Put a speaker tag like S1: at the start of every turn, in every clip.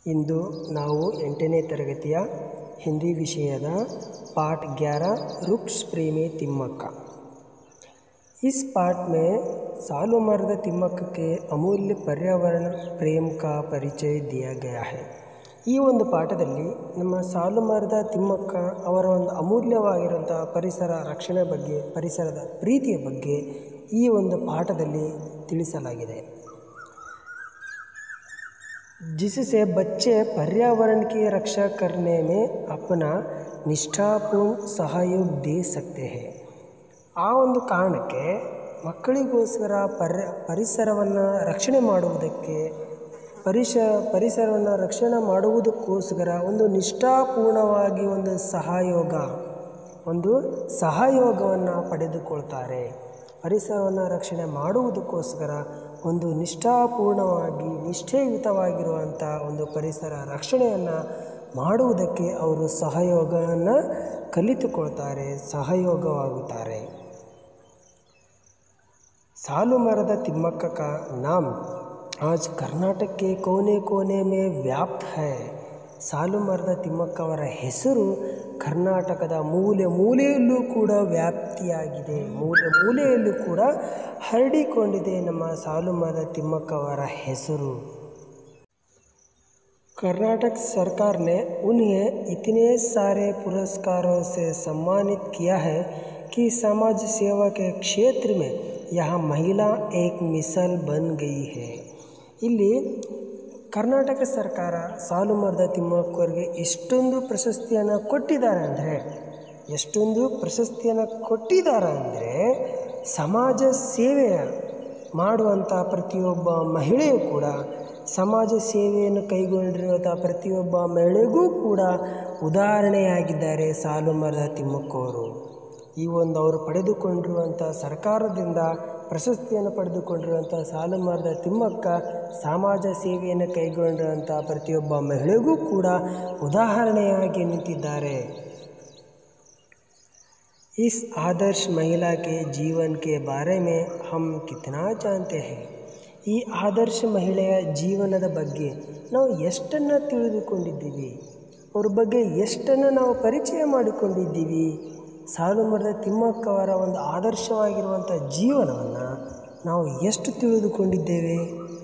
S1: ಇಂದು ನಾವು ಎಂಟನೇ ತರಗತಿಯ ಹಿಂದಿ ವಿಷಯದ पाठ ग्यारह वृक्ष प्रेमी तिम्मक्का इस पाठ में सालों मर्द तिಮ್ಮಕ್ಕ के अमूल्य पर्यावरण प्रेम का परिचय दिया गया है ಈ ಒಂದು ಪಾಠದಲ್ಲಿ ನಮ್ಮ ಸಾಲುಮರದ ತಿಮ್ಮಕ್ಕ ಅವರ ಒಂದು ಅಮೂಲ್ಯವಾಗಿರುವಂಥ ಪರಿಸರ ರಕ್ಷಣೆ ಬಗ್ಗೆ ಪರಿಸರದ ಪ್ರೀತಿಯ ಬಗ್ಗೆ ಈ ಒಂದು ಪಾಠದಲ್ಲಿ ತಿಳಿಸಲಾಗಿದೆ जिससे बच्चे पर्यावरण की रक्षा करने में अपना निष्ठापूर्ण सहयोग दे सकते हैं ಆ ಒಂದು ಕಾರಣಕ್ಕೆ ಮಕ್ಕಳಿಗೋಸ್ಕರ ಪರ್ಯ ಪರಿಸರವನ್ನು ರಕ್ಷಣೆ ಮಾಡುವುದಕ್ಕೆ ಪರಿಶ ಪರಿಸರವನ್ನು ರಕ್ಷಣೆ ಮಾಡುವುದಕ್ಕೋಸ್ಕರ ಒಂದು ನಿಷ್ಠಾಪೂರ್ಣವಾಗಿ ಒಂದು ಸಹಯೋಗ ಒಂದು ಸಹಯೋಗವನ್ನು ಪಡೆದುಕೊಳ್ತಾರೆ ಪರಿಸರವನ್ನು ರಕ್ಷಣೆ ಮಾಡುವುದಕ್ಕೋಸ್ಕರ ಒಂದು ನಿಷ್ಠಾಪೂರ್ಣವಾಗಿ ನಿಷ್ಠೆಯುತವಾಗಿರುವಂಥ ಒಂದು ಪರಿಸರ ರಕ್ಷಣೆಯನ್ನು ಮಾಡುವುದಕ್ಕೆ ಅವರು ಸಹಯೋಗವನ್ನು ಕಲಿತುಕೊಳ್ತಾರೆ ಸಹಯೋಗವಾಗುತ್ತಾರೆ सालू मरद तिम्मक्क का नाम आज कर्नाटक के कोने कोने में ವ್ಯಾಪ್ತ है ಸಾಲು ಮರದ ತಿಮ್ಮಕ್ಕ ಅವರ ಹೆಸರು ಕರ್ನಾಟಕದ ಮೂಲೆ ಮೂಲೆಯಲ್ಲೂ ಕೂಡ ವ್ಯಾಪ್ತಿಯಾಗಿದೆ ಮೂಲೆ ಮೂಲೆಯಲ್ಲೂ ಕೂಡ ಹರಡಿಕೊಂಡಿದೆ ನಮ್ಮ ಸಾಲು ಮರದ ತಿಮ್ಮಕ್ಕ ಅವರ ಹೆಸರು कर्नाटक सरकार ने उन्हें इतने सारे पुरस्कारों से सम्मानित किया है कि समाज सेवा के क्षेत्र में यह महिला एक मिसाल बन गई है ಇಲ್ಲಿ ಕರ್ನಾಟಕ ಸರ್ಕಾರ ಸಾಲು ಮರದ ತಿಮ್ಮಕ್ಕವರಿಗೆ ಎಷ್ಟೊಂದು ಪ್ರಶಸ್ತಿಯನ್ನು ಕೊಟ್ಟಿದ್ದಾರೆ ಅಂದರೆ ಎಷ್ಟೊಂದು ಪ್ರಶಸ್ತಿಯನ್ನು ಕೊಟ್ಟಿದ್ದಾರೆ ಅಂದರೆ ಸಮಾಜ ಸೇವೆ ಮಾಡುವಂಥ ಪ್ರತಿಯೊಬ್ಬ ಮಹಿಳೆಯೂ ಕೂಡ ಸಮಾಜ ಸೇವೆಯನ್ನು ಕೈಗೊಂಡಿರುವಂಥ ಪ್ರತಿಯೊಬ್ಬ ಮಹಿಳೆಗೂ ಕೂಡ ಉದಾಹರಣೆಯಾಗಿದ್ದಾರೆ ಸಾಲು ಮರದ ತಿಮ್ಮಕ್ಕವರು ಈ ಒಂದು ಅವರು ಪಡೆದುಕೊಂಡಿರುವಂಥ ಸರ್ಕಾರದಿಂದ ಪ್ರಶಸ್ತಿಯನ್ನು ಪಡೆದುಕೊಂಡಿರುವಂಥ ಸಾಲು ಮರದ ತಿಮ್ಮಕ್ಕ ಸಮಾಜ ಸೇವೆಯನ್ನು ಕೈಗೊಂಡಿರುವಂಥ ಪ್ರತಿಯೊಬ್ಬ ಮಹಿಳೆಗೂ ಕೂಡ ಉದಾಹರಣೆಯಾಗಿ ನಿಂತಿದ್ದಾರೆ इस आदर्श महिला के जीवन के बारे में हम कितना जानते हैं ಈ ಆದರ್ಶ ಮಹಿಳೆಯ ಜೀವನದ ಬಗ್ಗೆ ನಾವು ಎಷ್ಟನ್ನು ತಿಳಿದುಕೊಂಡಿದ್ದೀವಿ ಅವ್ರ ಬಗ್ಗೆ ಎಷ್ಟನ್ನು ನಾವು ಪರಿಚಯ ಮಾಡಿಕೊಂಡಿದ್ದೀವಿ ಸಾಲು ಮರದ ತಿಮ್ಮಕ್ಕವರ ಒಂದು ಆದರ್ಶವಾಗಿರುವಂಥ ಜೀವನವನ್ನು ನಾವು ಎಷ್ಟು ತಿಳಿದುಕೊಂಡಿದ್ದೇವೆ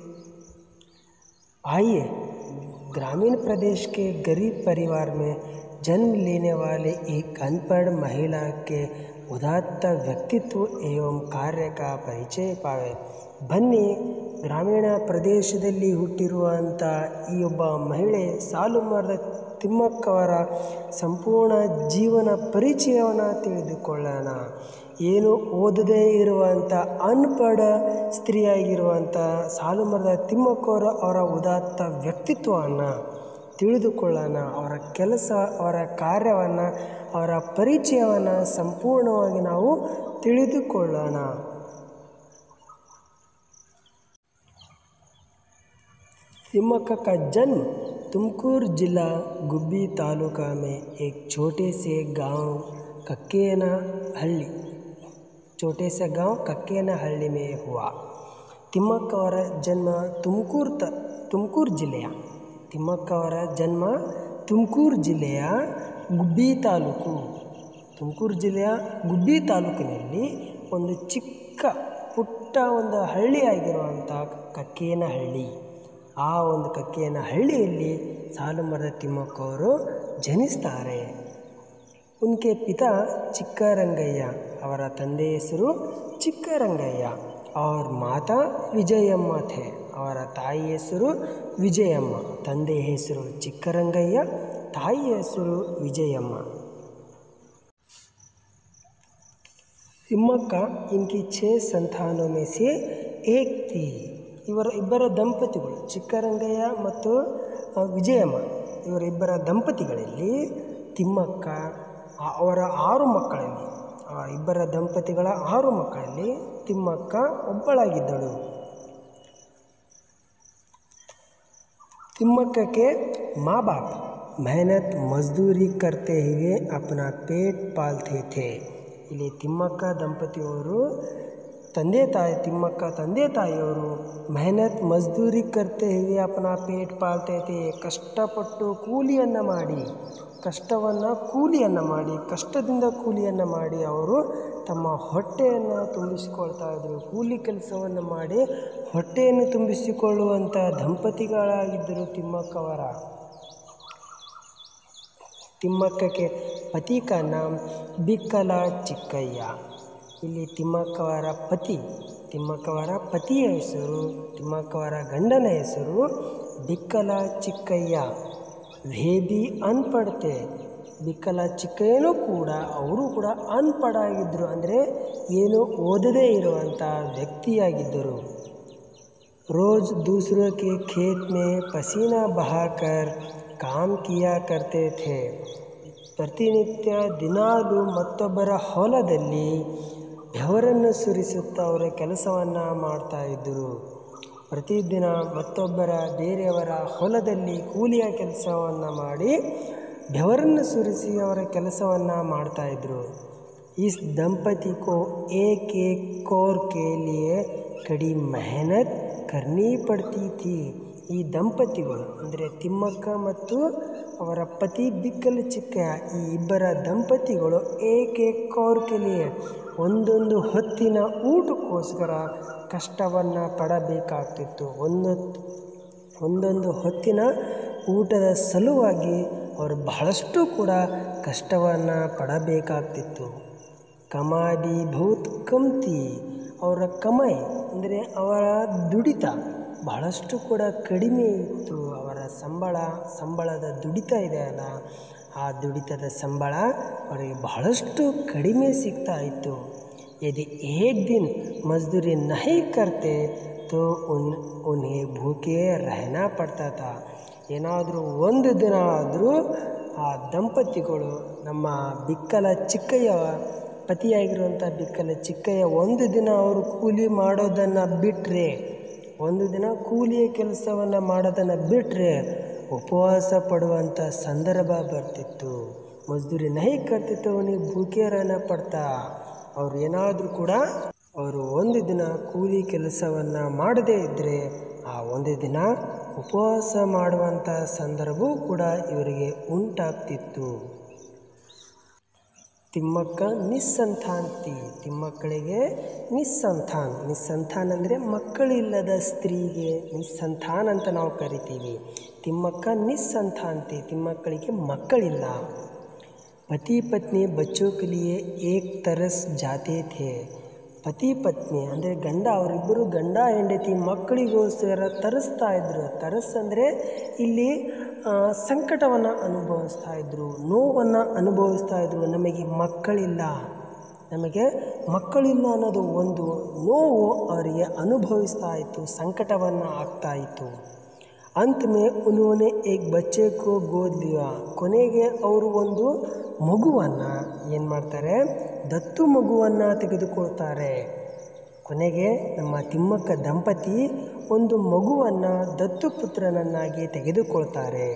S1: आइए ग्रामीण प्रदेश के गरीब परिवार में जन्म लेने वाले एक अनपढ़ महिला के उदात्त व्यक्तित्व एवं कार्य का ಪರಿಚಯ ಪಾವೆ ಬನ್ನಿ ಗ್ರಾಮೀಣ ಪ್ರದೇಶದಲ್ಲಿ ಹುಟ್ಟಿರುವಂಥ ಈ ಒಬ್ಬ ಮಹಿಳೆ ಸಾಲು ಮರದ ತಿಮ್ಮಕ್ಕವರ ಸಂಪೂರ್ಣ ಜೀವನ ಪರಿಚಯವನ್ನು ತಿಳಿದುಕೊಳ್ಳೋಣ ಏನು ಓದದೇ ಇರುವಂಥ ಅನ್ಪಢ ಸ್ತ್ರೀಯಾಗಿರುವಂಥ ಸಾಲು ಮರದ ತಿಮ್ಮಕ್ಕವರು ಅವರ ಉದಾತ್ತ ವ್ಯಕ್ತಿತ್ವವನ್ನು ತಿಳಿದುಕೊಳ್ಳೋಣ ಅವರ ಕೆಲಸ ಅವರ ಕಾರ್ಯವನ್ನು ಅವರ ಪರಿಚಯವನ್ನು ಸಂಪೂರ್ಣವಾಗಿ ನಾವು ತಿಳಿದುಕೊಳ್ಳೋಣ तिम्मक्का का जन्म तुमकूर जिला गुब्बी तालुका में एक छोटे से गांव कक्केनहಳ್ಳಿ छोटे से गांव कक्केनहಳ್ಳಿ में हुआ ತಿಮ್ಮಕ್ಕ ಅವರ ಜನ್ಮ ತುಮಕೂರು ತ ತುಮಕೂರು ಜಿಲ್ಲೆಯ ತಿಮ್ಮಕ್ಕ ಅವರ ಜನ್ಮ ತುಮಕೂರು ಜಿಲ್ಲೆಯ ಗುಬ್ಬಿ ತಾಲೂಕು ತುಮಕೂರು ಜಿಲ್ಲೆಯ ಗುಬ್ಬಿ ತಾಲೂಕಿನಲ್ಲಿ ಒಂದು ಚಿಕ್ಕ ಪುಟ್ಟ ಒಂದು ಹಳ್ಳಿಯಾಗಿರುವಂಥ ಕಕ್ಕೇನಹಳ್ಳಿ ಆ ಒಂದು ಕಕ್ಕಿಯನ ಹಳ್ಳಿಯಲ್ಲಿ ಸಾಲು ಮರದ ತಿಮ್ಮಕ್ಕವರು ಜನಿಸ್ತಾರೆ ಉನ್ಕೆ ಪಿತಾ ಚಿಕ್ಕರಂಗಯ್ಯ ಅವರ ತಂದೆ ಹೆಸರು ಚಿಕ್ಕರಂಗಯ್ಯ ಅವ್ರ ಮಾತಾ ವಿಜಯಮ್ಮ ಥೆ ಅವರ ತಾಯಿ ಹೆಸರು ವಿಜಯಮ್ಮ ತಂದೆ ಹೆಸರು ಚಿಕ್ಕರಂಗಯ್ಯ ತಾಯಿ ಹೆಸರು ವಿಜಯಮ್ಮ ತಿಮ್ಮಕ್ಕ ಇನ್ಕಿ ಛೇ ಸಂತಾನೋ ಮೇ ಸೆ ಏಕ್ ಥಿ ಇವರ ಇಬ್ಬರ ದಂಪತಿಗಳು ಚಿಕ್ಕರಂಗಯ್ಯ ಮತ್ತು ವಿಜಯಮ್ಮ ಇವರ ಇಬ್ಬರ ದಂಪತಿಗಳಲ್ಲಿ ತಿಮ್ಮಕ್ಕ ಅವರ ಆರು ಮಕ್ಕಳಲ್ಲಿ ಇಬ್ಬರ ದಂಪತಿಗಳ ಆರು ಮಕ್ಕಳಲ್ಲಿ ತಿಮ್ಮಕ್ಕ ಒಬ್ಬಳಾಗಿದ್ದಳು तिम्मक्का के माँ बाप मेहनत मजदूरी करते हुए अपना पेट पालते थे ಇಲ್ಲಿ ತಿಮ್ಮಕ್ಕ ದಂಪತಿಯವರು ತಂದೆ ತಾಯಿ ತಿಮ್ಮಕ್ಕ ತಂದೆ ತಾಯಿಯವರು ಮೆಹನತ್ ಮಜ್ದೂರಿ ಕರ್ತೆ ಹುವೆ ಅಪನಾ ಪೇಟ್ ಪಾಲ್ತೆ थे ಕಷ್ಟಪಟ್ಟು ಕೂಲಿಯನ್ನು ಮಾಡಿ ಕಷ್ಟವನ್ನು ಕೂಲಿಯನ್ನು ಮಾಡಿ ಕಷ್ಟದಿಂದ ಕೂಲಿಯನ್ನು ಮಾಡಿ ಅವರು ತಮ್ಮ ಹೊಟ್ಟೆಯನ್ನು ತುಂಬಿಸಿಕೊಳ್ತಾ ಇದ್ದರು ಕೂಲಿ ಕೆಲಸವನ್ನು ಮಾಡಿ ಹೊಟ್ಟೆಯನ್ನು ತುಂಬಿಸಿಕೊಳ್ಳುವಂಥ ದಂಪತಿಗಳಾಗಿದ್ದರು ತಿಮ್ಮಕ್ಕವರ ತಿಮ್ಮಕ್ಕ के पति का नाम ಬಿಕ್ಕಲ ಚಿಕ್ಕಯ್ಯ ಇಲ್ಲಿ ತಿಮ್ಮಕ್ಕವರ ಪತಿ ತಿಮ್ಮಕ್ಕವರ ಪತಿಯ ಹೆಸರು ತಿಮ್ಮಕ್ಕವರ ಗಂಡನ ಹೆಸರು ಬಿಕ್ಕಲ ಚಿಕ್ಕಯ್ಯ ವೇಬಿ ಅನ್ಪಡ್ತೆ ಬಿಕ್ಕಲ ಚಿಕ್ಕಯ್ಯನೂ ಕೂಡ ಅವರು ಕೂಡ ಅನ್ಪಡ್ ಆಗಿದ್ದರು ಅಂದರೆ ಏನು ಓದದೇ ಇರುವಂಥ ವ್ಯಕ್ತಿಯಾಗಿದ್ದರು रोज़ दूसरों के खेत में पसीना बहाकर काम किया करते थे ಪ್ರತಿನಿತ್ಯ ದಿನಾಲೂ ಮತ್ತೊಬ್ಬರ ಹೊಲದಲ್ಲಿ ಬೆವರನ್ನು ಸುರಿಸುತ್ತಾ ಅವರ ಕೆಲಸವನ್ನು ಮಾಡ್ತಾ ಇದ್ದರು ಪ್ರತಿದಿನ ಮತ್ತೊಬ್ಬರ ಬೇರೆಯವರ ಹೊಲದಲ್ಲಿ ಕೂಲಿಯ ಕೆಲಸವನ್ನು ಮಾಡಿ ಬೆವರನ್ನು ಸುರಿಸಿ ಅವರ ಕೆಲಸವನ್ನು ಮಾಡ್ತಾಯಿದ್ರು इस दंपति को एक एक कौर के लिए कड़ी मेहनत करनी पड़ती थी ಈ ದಂಪತಿಗಳು ಅಂದರೆ ತಿಮ್ಮಕ್ಕ ಮತ್ತು ಅವರ ಪತಿ ಬಿಕ್ಕಲು ಚಿಕ್ಕಯ್ಯ ಈ ಇಬ್ಬರ ದಂಪತಿಗಳು ಏಕೆ ಕೌರ್ ಕೆಲಿಯೆ ಒಂದೊಂದು ಹೊತ್ತಿನ ಊಟಕ್ಕೋಸ್ಕರ ಕಷ್ಟವನ್ನು ಪಡಬೇಕಾಗ್ತಿತ್ತು ಒಂದೊತ್ತು ಒಂದೊಂದು ಹೊತ್ತಿನ ಊಟದ ಸಲುವಾಗಿ ಅವರು ಬಹಳಷ್ಟು ಕೂಡ ಕಷ್ಟವನ್ನು ಪಡಬೇಕಾಗ್ತಿತ್ತು ಕಮಾಡಿ ಬಹುತ್ ಕಮ್ತಿ ಅವರ ಕಮಾಯಿ ಅಂದರೆ ಅವರ ದುಡಿತ ಬಹಳಷ್ಟು ಕೂಡ ಕಡಿಮೆ ಇತ್ತು ಅವರ ಸಂಬಳ ಸಂಬಳದ ದುಡಿತ ಇದೆ ಅಲ್ಲ ಆ ದುಡಿತದ ಸಂಬಳ ಅವರಿಗೆ ಬಹಳಷ್ಟು ಕಡಿಮೆ ಸಿಗ್ತಾ ಇತ್ತು यदि एक दिन मजदूरी नहीं करते तो उन उन्हें भूखे रहना पड़ता था ಏನಾದರೂ ಒಂದು ದಿನ ಆದರೂ ಆ ದಂಪತಿಗಳು ನಮ್ಮ ಬಿಕ್ಕಲ ಚಿಕ್ಕಯ್ಯ ಪತಿಯಾಗಿರುವಂಥ ಬಿಕ್ಕಲ ಚಿಕ್ಕಯ್ಯ ಒಂದು ದಿನ ಅವರು ಕೂಲಿ ಮಾಡೋದನ್ನು ಬಿಟ್ಟರೆ ಒಂದು ದಿನ ಕೂಲಿಯ ಕೆಲಸವನ್ನು ಮಾಡೋದನ್ನು ಬಿಟ್ಟರೆ ಉಪವಾಸ ಪಡುವಂಥ ಸಂದರ್ಭ ಬರ್ತಿತ್ತು ಮಜ್ದೂರಿ ನಹಿ ಕರ್ತಿತ್ತು ಅವನಿಗೆ ಭೂಕೇರನ ಪಡ್ತಾ ಅವ್ರು ಏನಾದರೂ ಕೂಡ ಅವರು ಒಂದು ದಿನ ಕೂಲಿ ಕೆಲಸವನ್ನು ಮಾಡದೇ ಇದ್ದರೆ ಆ ಒಂದು ದಿನ ಉಪವಾಸ ಮಾಡುವಂಥ ಸಂದರ್ಭವೂ ಕೂಡ ಇವರಿಗೆ ಉಂಟಾಗ್ತಿತ್ತು ತಿಮ್ಮಕ್ಕ ನಿಸ್ಸಂತಾಂತಿ ತಿಮ್ಮಕ್ಕಳಿಗೆ ನಿಸ್ಸಂತಾನ್ ನಿಸ್ಸಂತಾನ್ ಅಂದರೆ ಮಕ್ಕಳಿಲ್ಲದ ಸ್ತ್ರೀಗೆ ನಿಸ್ಸಂತಾನ್ ಅಂತ ನಾವು ಕರಿತೀವಿ ತಿಮ್ಮಕ್ಕ ನಿಸ್ಸಂತಾಂತಿ ತಿಮ್ಮಕ್ಕಳಿಗೆ ಮಕ್ಕಳಿಲ್ಲ ಪತಿ ಪತ್ನಿ ಬಚ್ಚೋ के लिए एक तरस जाते थे ಪತಿ ಪತ್ನಿ ಅಂದರೆ ಗಂಡ ಅವರಿಬ್ಬರು ಗಂಡ ಹೆಂಡತಿ ಮಕ್ಕಳಿಗೋಸ್ಕರ ತರಿಸ್ತಾ ಇದ್ರು ತರಸ್ ಅಂದರೆ ಇಲ್ಲಿ ಸಂಕಟವನ್ನು ಅನುಭವಿಸ್ತಾ ಇದ್ದರು ನೋವನ್ನು ಅನುಭವಿಸ್ತಾ ಇದ್ದರು ನಮಗೆ ಮಕ್ಕಳಿಲ್ಲ ನಮಗೆ ಮಕ್ಕಳಿಲ್ಲ ಅನ್ನೋದು ಒಂದು ನೋವು ಅವರಿಗೆ ಅನುಭವಿಸ್ತಾ ಇತ್ತು ಸಂಕಟವನ್ನು ಆಗ್ತಾ ಇತ್ತು अंत में उन्होंने एक बच्चे को गोद लिया ಕೊನೆಗೆ ಅವರು ಒಂದು ಮಗುವನ್ನು ಏನು ಮಾಡ್ತಾರೆ ದತ್ತು ಮಗುವನ್ನು ತೆಗೆದುಕೊಳ್ತಾರೆ ಕೊನೆಗೆ ನಮ್ಮ ತಿಮ್ಮಕ್ಕ ದಂಪತಿ ಒಂದು ಮಗುವನ್ನು ದತ್ತು ಪುತ್ರನನ್ನಾಗಿ ತೆಗೆದುಕೊಳ್ತಾರೆ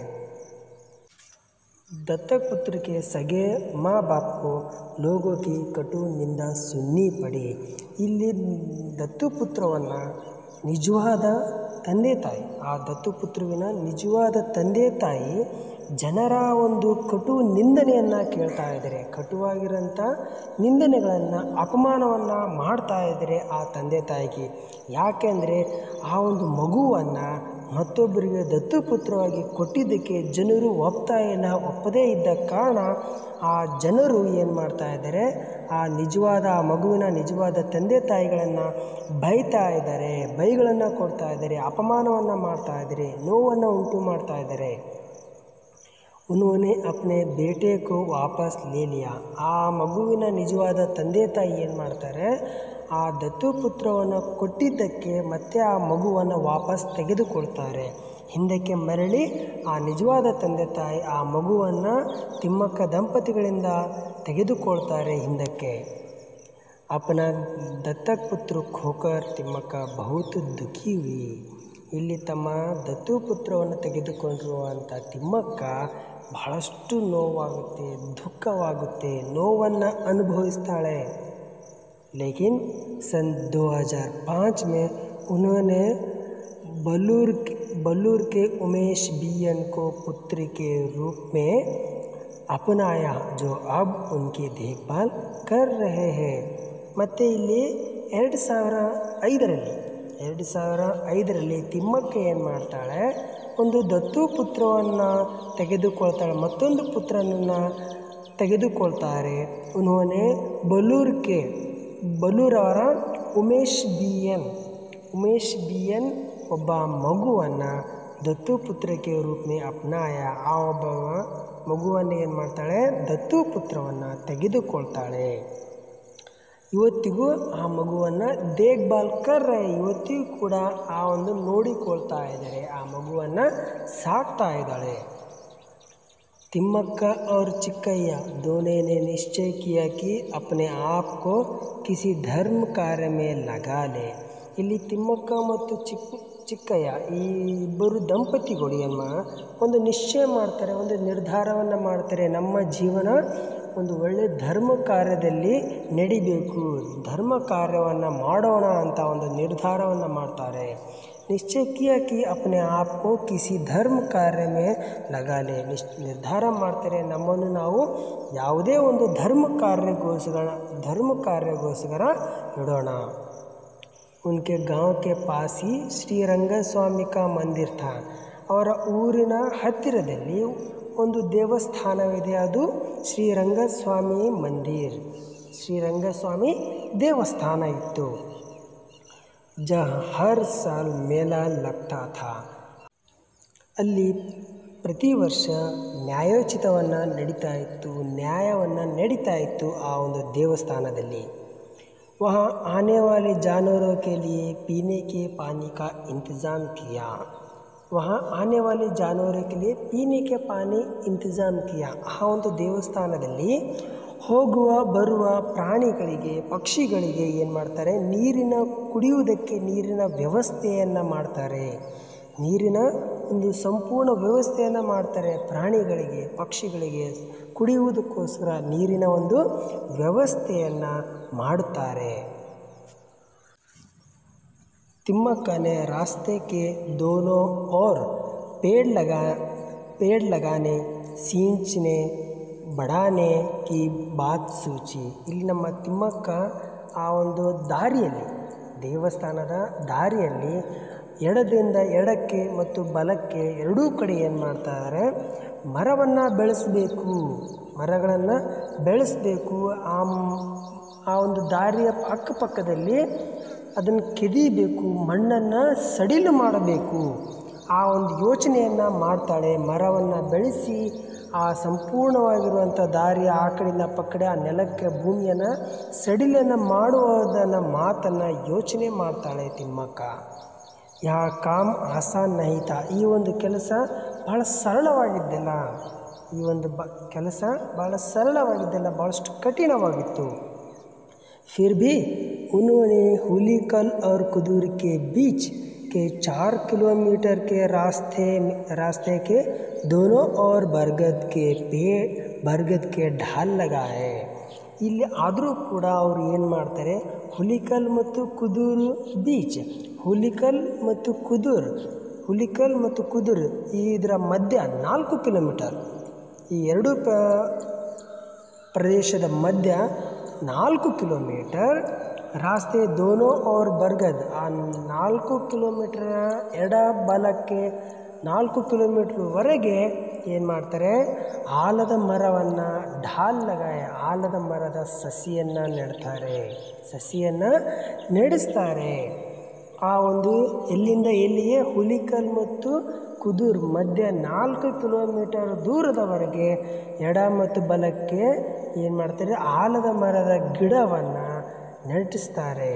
S1: दत्तक पुत्र के सगे माँ बाप को लोगों की कटु निंदा सुन्नी पड़ी ಇಲ್ಲಿ ದತ್ತು ಪುತ್ರವನ್ನು ನಿಜವಾದ ತಂದೆ ತಾಯಿ ಆ ದತ್ತುಪುತ್ರುವಿನ ನಿಜವಾದ ತಂದೆ ತಾಯಿ ಜನರ ಒಂದು ಕಟು ನಿಂದನೆಯನ್ನು ಕೇಳ್ತಾ ಇದ್ದಾರೆ ಕಟುವಾಗಿರೋಂಥ ನಿಂದನೆಗಳನ್ನು ಅಪಮಾನವನ್ನು ಮಾಡ್ತಾ ಇದ್ದಾರೆ ಆ ತಂದೆ ತಾಯಿಗೆ ಯಾಕೆಂದರೆ ಆ ಒಂದು ಮಗುವನ್ನು ಮತ್ತೊಬ್ಬರಿಗೆ ದತ್ತುಪುತ್ರವಾಗಿ ಕೊಟ್ಟಿದ್ದಕ್ಕೆ ಜನರು ಒಪ್ತಾ ಇಲ್ಲ ಒಪ್ಪದೇ ಇದ್ದ ಕಾರಣ ಆ ಜನರು ಏನು ಮಾಡ್ತಾ ಇದ್ದಾರೆ ಆ ನಿಜವಾದ ಆ ಮಗುವಿನ ನಿಜವಾದ ತಂದೆ ತಾಯಿಗಳನ್ನು ಬೈತಾ ಇದ್ದಾರೆ ಬೈಗಳನ್ನು ಕೊಡ್ತಾ ಇದ್ದಾರೆ ಅಪಮಾನವನ್ನು ಮಾಡ್ತಾ ಇದ್ದಾರೆ ನೋವನ್ನು ಉಂಟು ಮಾಡ್ತಾ ಇದ್ದಾರೆ ಉನ್ಹೋನೆ ಅಪ್ನೆ ಬೇಟೆ ಕೋ ವಾಪಸ್ ಲೇ ಲಿಯಾ ಆ ಮಗುವಿನ ನಿಜವಾದ ತಂದೆ ತಾಯಿ ಏನು ಮಾಡ್ತಾರೆ ಆ ದತ್ತುಪುತ್ರವನ್ನು ಕೊಟ್ಟಿದ್ದಕ್ಕೆ ಮತ್ತೆ ಆ ಮಗುವನ್ನು ವಾಪಸ್ ತೆಗೆದುಕೊಳ್ತಾರೆ ಹಿಂದಕ್ಕೆ ಮರಳಿ ಆ ನಿಜವಾದ ತಂದೆ ತಾಯಿ ಆ ಮಗುವನ್ನು ತಿಮ್ಮಕ್ಕ ದಂಪತಿಗಳಿಂದ ತೆಗೆದುಕೊಳ್ತಾರೆ ಹಿಂದಕ್ಕೆ ಅಪನ ದತ್ತಕ್ ಪುತ್ರ ಖೋಕರ್ ತಿಮ್ಮಕ್ಕ ಬಹುತ್ ದುಃಖಿ ಹುಯಿ ಇಲ್ಲಿ ತಮ್ಮ ದತ್ತು ಪುತ್ರವನ್ನು ತೆಗೆದುಕೊಂಡಿರುವಂಥ ತಿಮ್ಮಕ್ಕ ಬಹಳಷ್ಟು ನೋವಾಗುತ್ತೆ ದುಃಖವಾಗುತ್ತೆ ನೋವನ್ನು ಅನುಭವಿಸ್ತಾಳೆ लेकिन सन 2005 में उन्होंने बलूर बलूर के उमेश बियन को पुत्री के रूप में अपनाया जो अब उनकी देखभाल कर रहे हैं ಮತ್ತು ಇಲ್ಲಿ ಎರಡು ಸಾವಿರ ಐದರಲ್ಲಿ ಎರಡು ಸಾವಿರ ಐದರಲ್ಲಿ ತಿಮ್ಮಕ್ಕ ಏನು ಮಾಡ್ತಾಳೆ ಒಂದು ದತ್ತು ಪುತ್ರವನ್ನು ತೆಗೆದುಕೊಳ್ತಾಳೆ ಮತ್ತೊಂದು ಪುತ್ರನನ್ನು ತೆಗೆದುಕೊಳ್ತಾರೆ ಉನ್ಹೋನೆ ಬಲೂರ್ಗೆ ಬಲೂರ್ ಅವರ Umesh B N Umesh B N ಒಬ್ಬ ಮಗುವನ್ನು ದತ್ತು ಪುತ್ರಕ್ಕೆ ರೂಪನೆ ಅಪ್ನಾಯ ಆ ಒಬ್ಬ ಮಗುವನ್ನು ಏನು ಮಾಡ್ತಾಳೆ ದತ್ತು ಪುತ್ರವನ್ನು ತೆಗೆದುಕೊಳ್ತಾಳೆ ಇವತ್ತಿಗೂ ಆ ಮಗುವನ್ನು ದೇಖ್ಭಾಲ್ ಕರ್ರೆ ಇವತ್ತಿಗೂ ಕೂಡ ಆ ಒಂದು ನೋಡಿಕೊಳ್ತಾ ಇದ್ದಾರೆ ಆ ಮಗುವನ್ನು ಸಾಕ್ತಾ ಇದ್ದಾಳೆ तिम्मक्का और चिक्कैया दोनों ने निश्चय किया कि अपने आप को किसी धर्म कार्य में लगा ले ಇಲ್ಲಿ ತಿಮ್ಮಕ್ಕ ಮತ್ತು ಚಿಕ್ಕ ಚಿಕ್ಕಯ್ಯ ಈ ಇಬ್ಬರು ದಂಪತಿಗಳು ಏನು ಒಂದು ನಿಶ್ಚಯ ಮಾಡ್ತಾರೆ ಒಂದು ನಿರ್ಧಾರವನ್ನು ಮಾಡ್ತಾರೆ ನಮ್ಮ ಜೀವನ ಒಂದು ಒಳ್ಳೆಯ ಧರ್ಮ ಕಾರ್ಯದಲ್ಲಿ ನಡಿಬೇಕು ಧರ್ಮ ಕಾರ್ಯವನ್ನು ಮಾಡೋಣ ಅಂತ ಒಂದು ನಿರ್ಧಾರವನ್ನು ಮಾಡ್ತಾರೆ ನಿಶ್ಚಯ किया कि अपने आप को किसी ಧರ್ಮ ಕಾರ್ಯ ಮೇ ಲಗಾಲೆ ನಿಶ್ ನಿರ್ಧಾರ ಮಾಡ್ತಾರೆ ನಮ್ಮನ್ನು ನಾವು ಯಾವುದೇ ಒಂದು ಧರ್ಮ ಕಾರ್ಯಗೋಸ್ಕರ ಧರ್ಮ ಕಾರ್ಯಗೋಸ್ಕರ ಇಡೋಣ उनके गांव के पास ही ಶ್ರೀರಂಗ ಸ್ವಾಮಿ ಕಾ ಮಂದಿರ್ ಥಾ ಅವರ ಊರಿನ ಹತ್ತಿರದಲ್ಲಿ ಒಂದು ದೇವಸ್ಥಾನವಿದೆ ಅದು ಶ್ರೀರಂಗಸ್ವಾಮಿ ಮಂದಿರ್ ಶ್ರೀರಂಗಸ್ವಾಮಿ ದೇವಸ್ಥಾನ ಇತ್ತು ಜहाँ ಹರ್ ಸಾಲ್ ಮೇಲಾ ಲಗ್ತಾ ಥಾ ಅಲ್ಲಿ ಪ್ರತಿ ವರ್ಷ ನ್ಯಾಯೋಚಿತವನ್ನು ನಡೀತಾ ಇತ್ತು ನ್ಯಾಯವನ್ನು ನಡೀತಾ ಇತ್ತು ಆ ಒಂದು ದೇವಸ್ಥಾನದಲ್ಲಿ वहाँ आने वाले जानवरों के लिए पीने के पानी का इंतज़ाम किया वहाँ आने वाले जानवरों के लिए पीने के पानी ಇಂತಜಾಮ್ ಕಿಯಾ ಆ ಒಂದು ದೇವಸ್ಥಾನದಲ್ಲಿ ಹೋಗುವ ಬರುವ ಪ್ರಾಣಿಗಳಿಗೆ ಪಕ್ಷಿಗಳಿಗೆ ಏನು ಮಾಡ್ತಾರೆ ನೀರಿನ ಕುಡಿಯುವುದಕ್ಕೆ ನೀರಿನ ವ್ಯವಸ್ಥೆಯನ್ನು ಮಾಡ್ತಾರೆ ನೀರಿನ ಒಂದು ಸಂಪೂರ್ಣ ವ್ಯವಸ್ಥೆಯನ್ನು ಮಾಡ್ತಾರೆ ಪ್ರಾಣಿಗಳಿಗೆ ಪಕ್ಷಿಗಳಿಗೆ ಕುಡಿಯುವುದಕ್ಕೋಸ್ಕರ ನೀರಿನ ಒಂದು ವ್ಯವಸ್ಥೆಯನ್ನು ಮಾಡುತ್ತಾರೆ तिम्मक्का ने रास्ते के दोनों ओर पेड़ लगा पेड़ लगाने सींचने बढ़ाने की बात ಸೂಚಿ ಇಲ್ಲಿ ನಮ್ಮ ತಿಮ್ಮಕ್ಕ ಆ ಒಂದು ದಾರಿಯಲ್ಲಿ ದೇವಸ್ಥಾನದ ದಾರಿಯಲ್ಲಿ ಎಡದಿಂದ ಎಡಕ್ಕೆ ಮತ್ತು ಬಲಕ್ಕೆ ಎರಡೂ ಕಡೆ ಏನು ಮಾಡ್ತಾರೆ ಮರವನ್ನು ಬೆಳೆಸಬೇಕು ಮರಗಳನ್ನು ಬೆಳೆಸಬೇಕು ಆ ಆ ಒಂದು ದಾರಿಯ ಅಕ್ಕಪಕ್ಕದಲ್ಲಿ ಅದನ್ನು ಕೆದಿಬೇಕು ಮಣ್ಣನ್ನು ಸಡಿಲು ಮಾಡಬೇಕು ಆ ಒಂದು ಯೋಚನೆಯನ್ನು ಮಾಡ್ತಾಳೆ ಮರವನ್ನು ಬೆಳೆಸಿ ಆ ಸಂಪೂರ್ಣವಾಗಿರುವಂಥ ದಾರಿ ಆ ಕಡೆಯಿಂದ ಪಕ್ಕಡೆ ಆ ನೆಲಕ್ಕೆ ಭೂಮಿಯನ್ನು ಸಡಿಲನ್ನು ಮಾಡುವುದನ್ನು ಮಾತನ್ನು ಯೋಚನೆ ಮಾಡ್ತಾಳೆ ತಿಮ್ಮಕ್ಕ ಯಾ ಕಾಮ್ ಆಸಾನ್ ನಹಿತ ಈ ಒಂದು ಕೆಲಸ ಭಾಳ ಸರಳವಾಗಿದ್ದಿಲ್ಲ ಈ ಒಂದು ಬ ಕೆಲಸ ಭಾಳ ಸರಳವಾಗಿದ್ದಿಲ್ಲ ಭಾಳಷ್ಟು ಕಠಿಣವಾಗಿತ್ತು फिर भी उन्होंने हुलीकल और कुदूर के बीच के चार किलोमीटर के रास्ते रास्ते के दोनों ओर बरगद के पेड़ बरगद के ढाल लगाए ಇಲ್ಲಿ ಆದರೂ ಕೂಡ ಅವರು ಏನು ಮಾಡ್ತಾರೆ ಹುಲಿಕಲ್ ಮತ್ತು ಕುದೂರು ಬೀಚ್ ಹುಲಿಕಲ್ ಮತ್ತು ಕುದೂರ್ ಹುಲಿಕಲ್ ಮತ್ತು ಕುದೂರ್ ಇದರ ಮಧ್ಯ ನಾಲ್ಕು ಕಿಲೋಮೀಟರ್ ಈ ಎರಡು ಪ ಪ್ರದೇಶದ ಮಧ್ಯ ನಾಲ್ಕು ಕಿಲೋಮೀಟರ್ ರಾಸ್ತೆ ದೋನೋ ಔರ್ ಬರ್ಗದ್ ಆ ನಾಲ್ಕು ಕಿಲೋಮೀಟರ್ ಎಡ ಬಲಕ್ಕೆ ನಾಲ್ಕು ಕಿಲೋಮೀಟ್ರ್ವರೆಗೆ ಏನು ಮಾಡ್ತಾರೆ ಆಲದ ಮರವನ್ನು ಢಾಲ್ ಲಗಾಯ ಆಲದ ಮರದ ಸಸಿಯನ್ನು ನೆಡ್ತಾರೆ ಸಸಿಯನ್ನು ನೆಡೆಸ್ತಾರೆ ಆ ಒಂದು ಎಲ್ಲಿಂದ ಎಲ್ಲಿಗೆ ಹುಲಿಕಲ್ ಮತ್ತು ಕುದೂರ್ ಮಧ್ಯೆ ನಾಲ್ಕು ಕಿಲೋಮೀಟರ್ ದೂರದವರೆಗೆ ಎಡ ಮತ್ತು ಬಲಕ್ಕೆ ಏನು ಮಾಡ್ತಾರೆ ಆಲದ ಮರದ ಗಿಡವನ್ನು ನೆಟ್ಟಿಸ್ತಾರೆ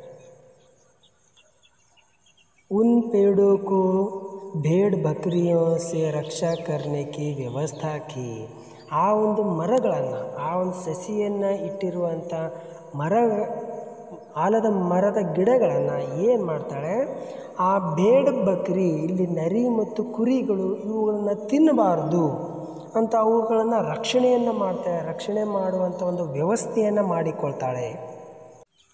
S1: उन पेड़ों को भेड़ बकरियों से रक्षा करने की ವ್ಯವಸ್ಥಾ ಕಿ ಆ ಒಂದು ಮರಗಳನ್ನು ಆ ಒಂದು ಸಸಿಯನ್ನು ಇಟ್ಟಿರುವಂಥ ಮರ ಆಲದ ಮರದ ಗಿಡಗಳನ್ನು ಏನು ಮಾಡ್ತಾಳೆ ಆ ಬೇಡ ಬಕ್ರಿ ಇಲ್ಲಿ ನರಿ ಮತ್ತು ಕುರಿಗಳು ಇವುಗಳನ್ನು ತಿನ್ನಬಾರ್ದು ಅಂತ ಅವುಗಳನ್ನು ರಕ್ಷಣೆಯನ್ನು ಮಾಡ್ತಾಳೆ ರಕ್ಷಣೆ ಮಾಡುವಂಥ ಒಂದು ವ್ಯವಸ್ಥೆಯನ್ನು ಮಾಡಿಕೊಳ್ತಾಳೆ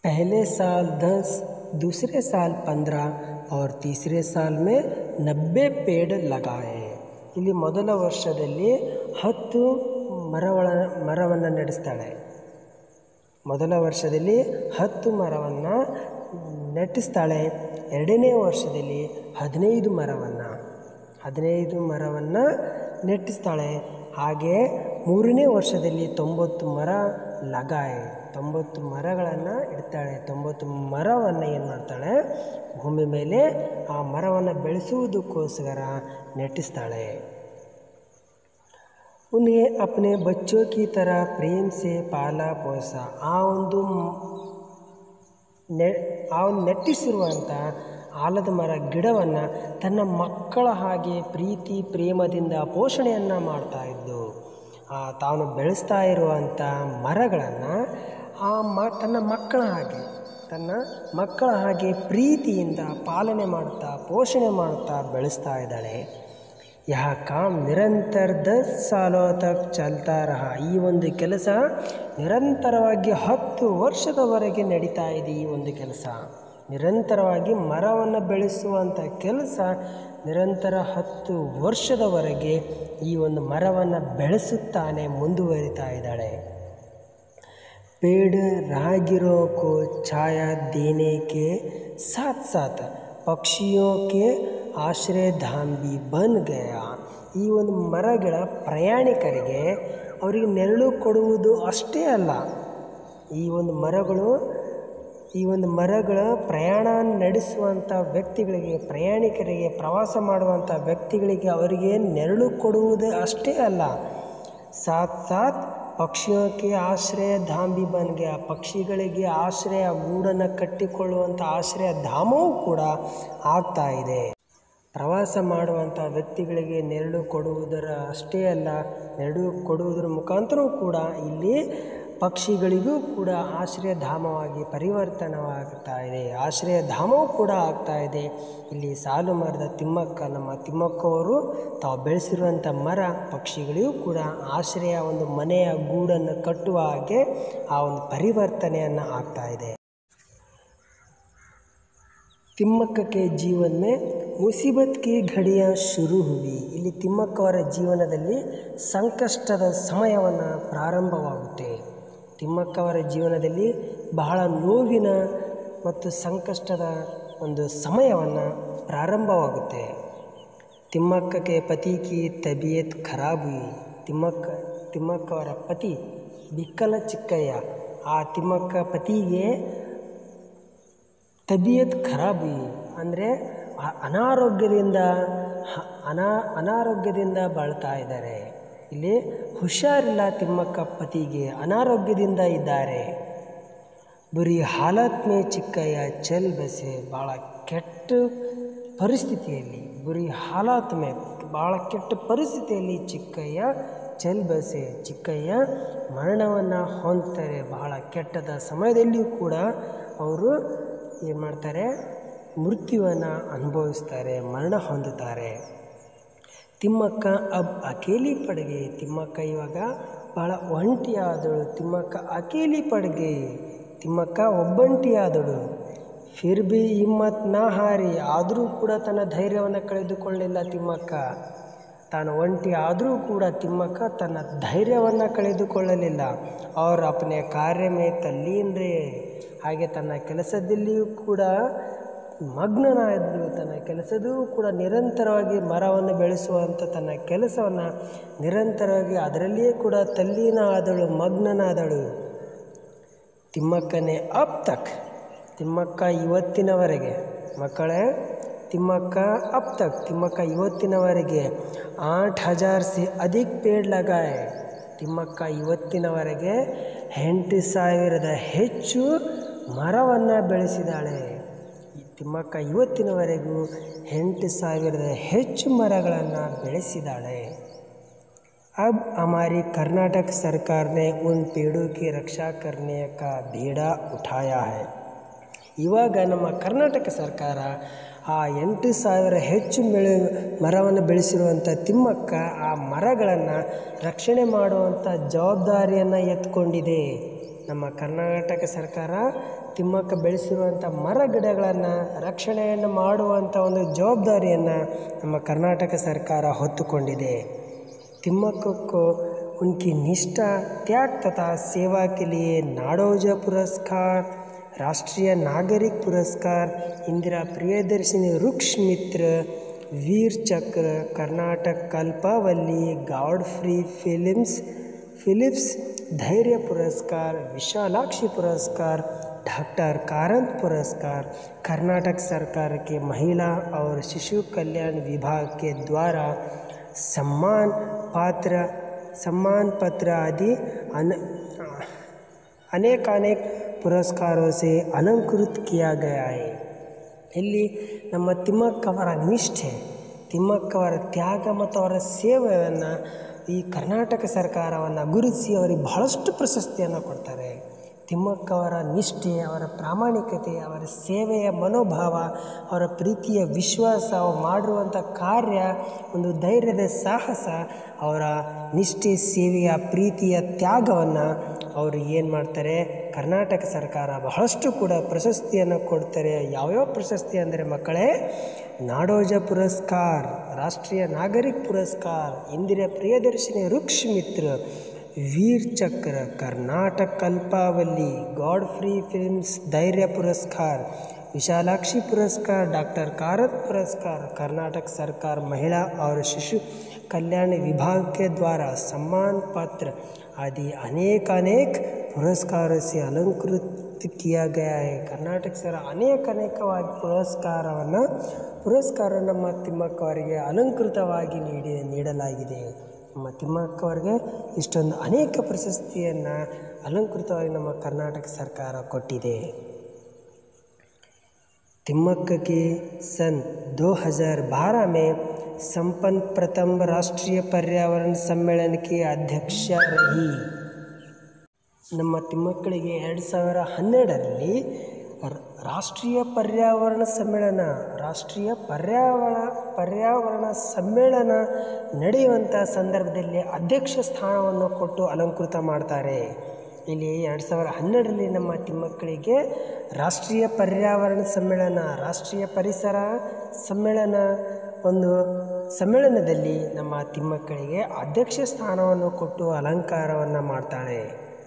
S1: पहले साल दस दूसरे साल पंद्रह और तीसरे साल में नब्बे पेड़ लगाए ಇಲ್ಲಿ ಮೊದಲ ವರ್ಷದಲ್ಲಿ ಹತ್ತು ಮರಗಳ ಮರವನ್ನು ನಡೆಸ್ತಾಳೆ ಮೊದಲ ವರ್ಷದಲ್ಲಿ ಹತ್ತು ಮರವನ್ನು ನೆಟ್ಟಿಸ್ತಾಳೆ ಎರಡನೇ ವರ್ಷದಲ್ಲಿ ಹದಿನೈದು ಮರವನ್ನು ಹದಿನೈದು ಮರವನ್ನು ನೆಟ್ಟಿಸ್ತಾಳೆ ಹಾಗೆ ಮೂರನೇ ವರ್ಷದಲ್ಲಿ ತೊಂಬತ್ತು ಮರ ಲಗಾಯೆ ತೊಂಬತ್ತು ಮರಗಳನ್ನು ಇಡ್ತಾಳೆ ತೊಂಬತ್ತು ಮರವನ್ನು ಏನು ಮಾಡ್ತಾಳೆ ಭೂಮಿ ಮೇಲೆ ಆ ಮರವನ್ನು ಬೆಳೆಸುವುದಕ್ಕೋಸ್ಕರ ನೆಟ್ಟಿಸ್ತಾಳೆ उन्हें अपने बच्चों की तरह प्रेम से पाला पोसा ಆ ಒಂದು ನೆ ಆ ಒಂದು ನೆಟ್ಟಿಸಿರುವಂಥ ಆಲದ ಮರ ಗಿಡವನ್ನು ತನ್ನ ಮಕ್ಕಳ ಹಾಗೆ ಪ್ರೀತಿ ಪ್ರೇಮದಿಂದ ಪೋಷಣೆಯನ್ನು ಮಾಡ್ತಾ ಇದ್ದು ಆ ತಾನು ಬೆಳೆಸ್ತಾ ಇರುವಂಥ ಮರಗಳನ್ನು ಆ ಮ ತನ್ನ ಮಕ್ಕಳ ಹಾಗೆ ತನ್ನ ಮಕ್ಕಳ ಹಾಗೆ ಪ್ರೀತಿಯಿಂದ ಪಾಲನೆ ಮಾಡುತ್ತಾ ಪೋಷಣೆ ಮಾಡುತ್ತಾ ಬೆಳೆಸ್ತಾ ಇದ್ದಾಳೆ ಯಹ ಕಾಮ್ ನಿರಂತರ ದಸ್ ಸಾಲೋ ತಕ್ ಚಲ್ತಾ ರಹ ಈ ಒಂದು ಕೆಲಸ ನಿರಂತರವಾಗಿ ಹತ್ತು ವರ್ಷದವರೆಗೆ ನಡೀತಾ ಇದೆ ಈ ಒಂದು ಕೆಲಸ ನಿರಂತರವಾಗಿ ಮರವನ್ನು ಬೆಳೆಸುವಂಥ ಕೆಲಸ ನಿರಂತರ ಹತ್ತು ವರ್ಷದವರೆಗೆ ಈ ಒಂದು ಮರವನ್ನು ಬೆಳೆಸುತ್ತಾನೆ ಮುಂದುವರಿತಾ ಇದ್ದಾಳೆ पेड़ राहगीरों को छाया देने के साथ साथ ಪಕ್ಷಿಯೋ ಕೆ ಆಶ್ರಯಧಾಮ್ ಬಿ ಬನ್ ಗಯ ಈ ಒಂದು ಮರಗಳ ಪ್ರಯಾಣಿಕರಿಗೆ ಅವರಿಗೆ ನೆರಳು ಕೊಡುವುದು ಅಷ್ಟೇ ಅಲ್ಲ ಈ ಒಂದು ಮರಗಳು ಈ ಒಂದು ಮರಗಳ ಪ್ರಯಾಣ ನಡೆಸುವಂಥ ವ್ಯಕ್ತಿಗಳಿಗೆ ಪ್ರಯಾಣಿಕರಿಗೆ ಪ್ರವಾಸ ಮಾಡುವಂಥ ವ್ಯಕ್ತಿಗಳಿಗೆ ಅವರಿಗೆ ನೆರಳು ಕೊಡುವುದು ಅಷ್ಟೇ ಅಲ್ಲ ಸಾಥ್ ಸಾಥ್ ಪಕ್ಷಿಯೋಕ್ಕೆ ಆಶ್ರಯ ಧಾಮ್ ಬಿ ಬನ್ ಗಯ ಪಕ್ಷಿಗಳಿಗೆ ಆಶ್ರಯ ಗೂಡನ್ನು ಕಟ್ಟಿಕೊಳ್ಳುವಂಥ ಆಶ್ರಯ ಧಾಮವೂ ಕೂಡ ಆಗ್ತಾ ಇದೆ ಪ್ರವಾಸ ಮಾಡುವಂಥ ವ್ಯಕ್ತಿಗಳಿಗೆ ನೆರಳು ಕೊಡುವುದರ ಅಷ್ಟೇ ಅಲ್ಲ ನೆರಳು ಕೊಡುವುದರ ಮುಖಾಂತರವೂ ಕೂಡ ಇಲ್ಲಿ ಪಕ್ಷಿಗಳಿಗೂ ಕೂಡ ಆಶ್ರಯ ಧಾಮವಾಗಿ ಪರಿವರ್ತನವಾಗ್ತಾ ಇದೆ ಆಶ್ರಯ ಧಾಮವೂ ಕೂಡ ಆಗ್ತಾ ಇದೆ ಇಲ್ಲಿ ಸಾಲು ಮರದ ತಿಮ್ಮಕ್ಕ ನಮ್ಮ ತಿಮ್ಮಕ್ಕವರು ತಾವು ಬೆಳೆಸಿರುವಂಥ ಮರ ಪಕ್ಷಿಗಳಿಗೂ ಕೂಡ ಆಶ್ರಯ ಒಂದು ಮನೆಯ ಗೂಡನ್ನು ಕಟ್ಟುವ ಹಾಗೆ ಆ ಒಂದು ಪರಿವರ್ತನೆಯನ್ನು ಆಗ್ತಾ ಇದೆ ತಿಮ್ಮಕ್ಕ ಕೆ ಜೀವನ ಮೇ ಮುಸೀಬತ್ ಕಿ ಘಡಿಯ ಶುರು ಹುವಿ ಇಲ್ಲಿ ತಿಮ್ಮಕ್ಕವರ ಜೀವನದಲ್ಲಿ ಸಂಕಷ್ಟದ ಸಮಯವನ್ನು ಪ್ರಾರಂಭವಾಗುತ್ತೆ ತಿಮ್ಮಕ್ಕವರ ಜೀವನದಲ್ಲಿ ಬಹಳ ನೋವಿನ ಮತ್ತು ಸಂಕಷ್ಟದ ಒಂದು ಸಮಯವನ್ನು ಪ್ರಾರಂಭವಾಗುತ್ತೆ ತಿಮ್ಮಕ್ಕಕ್ಕೆ ಪತಿ ಕಿ ತಬಿಯತ್ ಖರಾಬ್ ಹುಯಿ ತಿಮ್ಮಕ್ಕ ತಿಮ್ಮಕ್ಕವರ ಪತಿ ಬಿಕ್ಕಲ ಚಿಕ್ಕಯ್ಯ ಆ ತಿಮ್ಮಕ್ಕ ಪತಿಗೆ ತಬಿಯತ್ ಖರಾಬ್ ಹುಯಿ ಅಂದರೆ ಅನಾರೋಗ್ಯದಿಂದ ಹ- ಅನಾ ಅನಾರೋಗ್ಯದಿಂದ ಬಾಳ್ತಾ ಇದ್ದಾರೆ ಇಲ್ಲಿ ಹುಷಾರಿಲ್ಲ ತಿಮ್ಮಕ್ಕ ಪತಿಗೆ ಅನಾರೋಗ್ಯದಿಂದ ಇದ್ದಾರೆ ಬರೀ ಹಾಲತ್ ಮೇ ಚಿಕ್ಕಯ್ಯ ಚಲ್ ಬಸೆ ಭಾಳ ಕೆಟ್ಟ ಪರಿಸ್ಥಿತಿಯಲ್ಲಿ ಬರೀ ಹಾಲಾತ್ ಮೇ ಭಾಳ ಕೆಟ್ಟ ಪರಿಸ್ಥಿತಿಯಲ್ಲಿ ಚಿಕ್ಕಯ್ಯ ಚಲ್ ಬಸೆ ಚಿಕ್ಕಯ್ಯ ಮರಣವನ್ನು ಹೊಂದ್ತಾರೆ ಬಹಳ ಕೆಟ್ಟದ ಸಮಯದಲ್ಲಿಯೂ ಕೂಡ ಅವರು ಏನು ಮಾಡ್ತಾರೆ ಮೃತ್ಯುವನ್ನು ಅನುಭವಿಸ್ತಾರೆ ಮರಣ ಹೊಂದುತ್ತಾರೆ ತಿಮ್ಮಕ್ಕ ಅಬ್ ಅಕೇಲಿ ಪಡ್ಗೆ ತಿಮ್ಮಕ್ಕ ಇವಾಗ ಭಾಳ ಒಂಟಿಯಾದಳು ತಿಮ್ಮಕ್ಕ ಅಕೇಲಿ ಪಡ್ಗೆ ತಿಮ್ಮಕ್ಕ ಒಬ್ಬಂಟಿಯಾದಳು ಫಿರ್ ಬಿ ಹಿಮ್ಮತ್ ನಾ ಹಾರಿ ಆದರೂ ಕೂಡ ತನ್ನ ಧೈರ್ಯವನ್ನು ಕಳೆದುಕೊಳ್ಳಿಲ್ಲ ತಿಮ್ಮಕ್ಕ ತಾನು ಒಂಟಿ ಆದರೂ ಕೂಡ ತಿಮ್ಮಕ್ಕ ತನ್ನ ಧೈರ್ಯವನ್ನು ಕಳೆದುಕೊಳ್ಳಲಿಲ್ಲ ಅವ್ರ ಅಪನೆ ಕಾರ್ಯ ಮೇ ತಲ್ಲೀನ್ ರೇ ಹಾಗೆ ತನ್ನ ಕೆಲಸದಲ್ಲಿಯೂ ಕೂಡ ಮಗ್ನನಾದಳು ತನ್ನ ಕೆಲಸದೂ ಕೂಡ ನಿರಂತರವಾಗಿ ಮರವನ್ನು ಬೆಳೆಸುವಂಥ ತನ್ನ ಕೆಲಸವನ್ನು ನಿರಂತರವಾಗಿ ಅದರಲ್ಲಿಯೇ ಕೂಡ ತಲ್ಲೀನ ಆದಳು ಮಗ್ನನಾದಳು ತಿಮ್ಮಕ್ಕನೇ ಅಬ್ ತಕ್ ತಿಮ್ಮಕ್ಕ ಇವತ್ತಿನವರೆಗೆ ಮಕ್ಕಳೇ ತಿಮ್ಮಕ್ಕ ಅಬ್ ತಕ್ ತಿಮ್ಮಕ್ಕ ಇವತ್ತಿನವರೆಗೆ ಆಠ್ ಹಜಾರ್ ಸೆ ಅಧಿಕ್ ಪೇಡ್ ಲಗಾಯೆ ತಿಮ್ಮಕ್ಕ ಇವತ್ತಿನವರೆಗೆ ಎಂಟು ಸಾವಿರದ ಹೆಚ್ಚು ಮರವನ್ನು ಬೆಳೆಸಿದಾಳೆ ಈ ತಿಮ್ಮಕ್ಕ ಇವತ್ತಿನವರೆಗೂ ಎಂಟು ಸಾವಿರದ ಹೆಚ್ಚು ಮರಗಳನ್ನು ಬೆಳೆಸಿದಾಳೆ अब हमारी कर्नाटक सरकार ने उन पेड़ों की रक्षा करने का बीड़ा उठाया है ಇವಾಗ ನಮ್ಮ ಕರ್ನಾಟಕ ಸರ್ಕಾರ ಆ ಎಂಟು ಸಾವಿರ ಹೆಚ್ಚು ಬೆಳೆ ಮರವನ್ನು ಬೆಳೆಸಿರುವಂಥ ತಿಮ್ಮಕ್ಕ ಆ ಮರಗಳನ್ನು ರಕ್ಷಣೆ ಮಾಡುವಂಥ ಜವಾಬ್ದಾರಿಯನ್ನು ಎತ್ಕೊಂಡಿದೆ ನಮ್ಮ ಕರ್ನಾಟಕ ಸರ್ಕಾರ ತಿಮ್ಮಕ್ಕ ಬೆಳೆಸಿರುವಂಥ ಮರ ಗಿಡಗಳನ್ನು ರಕ್ಷಣೆಯನ್ನು ಮಾಡುವಂಥ ಒಂದು ಜವಾಬ್ದಾರಿಯನ್ನು ನಮ್ಮ ಕರ್ನಾಟಕ ಸರ್ಕಾರ ಹೊತ್ತುಕೊಂಡಿದೆ तिम्मक को उनकी निष्ठा त्याग तथा सेवा के लिए नाडोज पुरस्कार राष्ट्रीय नागरिक पुरस्कार इंदिरा प्रियदर्शिनी वृक्ष मित्र Vir Chakra Karnataka Kalpavalli Godfrey films Phillips धैर्य पुरस्कार विशालाक्षी पुरस्कार डॉक्टर कारंत पुरस्कार कर्नाटक सरकार के महिला और शिशु कल्याण विभाग के द्वारा सम्मान पात्र सम्मान पत्र आदि अन अनेकानेक पुरस्कारों से अलंकृत किया गया है ಇಲ್ಲಿ ನಮ್ಮ ತಿಮ್ಮಕ್ಕವರ ನಿಷ್ಠೆ ತಿಮ್ಮಕ್ಕವರ ತ್ಯಾಗ ಮತ್ತು ಅವರ ಸೇವೆಯನ್ನು ಈ ಕರ್ನಾಟಕ ಸರ್ಕಾರವನ್ನು ಗುರುತಿಸಿ ಅವರಿಗೆ ಬಹಳಷ್ಟು ಪ್ರಶಸ್ತಿಯನ್ನು ಕೊಡ್ತಾರೆ ತಿಮ್ಮಕ್ಕವರ ನಿಷ್ಠೆ ಅವರ ಪ್ರಾಮಾಣಿಕತೆ ಅವರ ಸೇವೆಯ ಮನೋಭಾವ ಅವರ ಪ್ರೀತಿಯ ವಿಶ್ವಾಸ ಅವ್ರು ಮಾಡಿರುವಂಥ ಕಾರ್ಯ ಒಂದು ಧೈರ್ಯದ ಸಾಹಸ ಅವರ ನಿಷ್ಠೆ ಸೇವೆಯ ಪ್ರೀತಿಯ ತ್ಯಾಗವನ್ನು ಅವರು ಏನು ಮಾಡ್ತಾರೆ ಕರ್ನಾಟಕ ಸರ್ಕಾರ ಬಹಳಷ್ಟು ಕೂಡ ಪ್ರಶಸ್ತಿಯನ್ನು ಕೊಡ್ತಾರೆ ಯಾವ್ಯಾವ ಪ್ರಶಸ್ತಿ ಅಂದರೆ ಮಕ್ಕಳೇ ನಾಡೋಜ ಪುರಸ್ಕಾರ ರಾಷ್ಟ್ರೀಯ ನಾಗರಿಕ್ ಪುರಸ್ಕಾರ ಇಂದಿರಾ ಪ್ರಿಯದರ್ಶಿನಿ ವೃಕ್ಷ ಮಿತ್ರ Vir Chakra Karnataka Kalpavalli Godfrey films धैर्य पुरस्कार विशालाक्षी पुरस्कार डॉक्टर कारत पुरस्कार कर्नाटक सरकार महिला और शिशु कल्याण विभाग के द्वारा सम्मान पत्र आदि अनेक अनेक पुरस्कारों से अलंकृत किया गया है ಕರ್ನಾಟಕ ಸರ ಅನೇಕ ಅನೇಕವಾಗಿ ಪುರಸ್ಕಾರವನ್ನು ಪುರಸ್ಕಾರ ನಮ್ಮ ತಿಮ್ಮಕ್ಕ ಅವರಿಗೆ ಅಲಂಕೃತವಾಗಿ ನೀಡಿ ನೀಡಲಾಗಿದೆ ನಮ್ಮ ತಿಮ್ಮಕ್ಕ ಅವರಿಗೆ ಇಷ್ಟೊಂದು ಅನೇಕ ಪ್ರಶಸ್ತಿಯನ್ನು ಅಲಂಕೃತವಾಗಿ ನಮ್ಮ ಕರ್ನಾಟಕ ಸರ್ಕಾರ ಕೊಟ್ಟಿದೆ तिम्मक के सन 2012 में संपन्न प्रथम राष्ट्रीय पर्यावरण सम्मेलन की अध्यक्ष रही ನಮ್ಮ ತಿಮ್ಮಕ್ಕಳಿಗೆ ಎರಡು ಸಾವಿರ ಹನ್ನೆರಡರಲ್ಲಿ ರ- ರಾಷ್ಟ್ರೀಯ ಪರ್ಯಾವರಣ ಸಮ್ಮೇಳನ ರಾಷ್ಟ್ರೀಯ ಪರ್ಯಾವರಣ ಪರ್ಯಾವರಣ ಸಮ್ಮೇಳನ ನಡೆಯುವಂಥ ಸಂದರ್ಭದಲ್ಲಿ ಅಧ್ಯಕ್ಷ ಸ್ಥಾನವನ್ನು ಕೊಟ್ಟು ಅಲಂಕೃತ ಮಾಡ್ತಾರೆ ಇಲ್ಲಿ ಎರಡು ಸಾವಿರ ಹನ್ನೆರಡರಲ್ಲಿ ನಮ್ಮ ತಿಮ್ಮಕ್ಕಳಿಗೆ ರಾಷ್ಟ್ರೀಯ ಪರ್ಯಾವರಣ ಸಮ್ಮೇಳನ ರಾಷ್ಟ್ರೀಯ ಪರಿಸರ ಸಮ್ಮೇಳನ ಒಂದು ಸಮ್ಮೇಳನದಲ್ಲಿ ನಮ್ಮ ತಿಮ್ಮಕ್ಕಳಿಗೆ ಅಧ್ಯಕ್ಷ ಸ್ಥಾನವನ್ನು ಕೊಟ್ಟು ಅಲಂಕಾರವನ್ನು ಮಾಡ್ತಾಳೆ